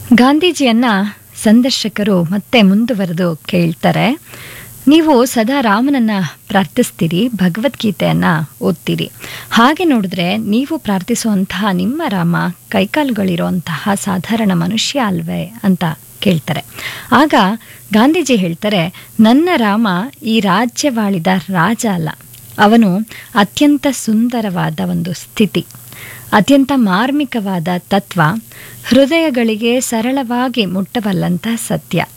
ಗಾಂಧೀಜಿಯನ್ನ ಸಂದರ್ಶಕರು ಮತ್ತೆ ಮುಂದುವರೆದು ಕೇಳ್ತಾರೆ ನೀವು ಸದಾ ರಾಮನನ್ನ ಪ್ರಾರ್ಥಿಸ್ತೀರಿ ಭಗವದ್ಗೀತೆಯನ್ನ ಓದ್ತೀರಿ ಹಾಗೆ ನೋಡಿದ್ರೆ ನೀವು ಪ್ರಾರ್ಥಿಸುವಂತಹ ನಿಮ್ಮ ರಾಮ ಕೈಕಾಲುಗಳಿರುವಂತಹ ಸಾಧಾರಣ ಮನುಷ್ಯ ಅಲ್ವೇ ಅಂತ ಕೇಳ್ತಾರೆ ಆಗ ಗಾಂಧೀಜಿ ಹೇಳ್ತಾರೆ ನನ್ನ ರಾಮ ಈ ರಾಜ್ಯವಾಳಿದ ರಾಜ ಅಲ್ಲ ಅವನು ಅತ್ಯಂತ ಸುಂದರವಾದ ಒಂದು ಸ್ಥಿತಿ ಅತ್ಯಂತ ಮಾರ್ಮಿಕವಾದ ತತ್ವ ಹೃದಯಗಳಿಗೆ ಸರಳವಾಗಿ ಮುಟ್ಟಬಲ್ಲಂಥ ಸತ್ಯ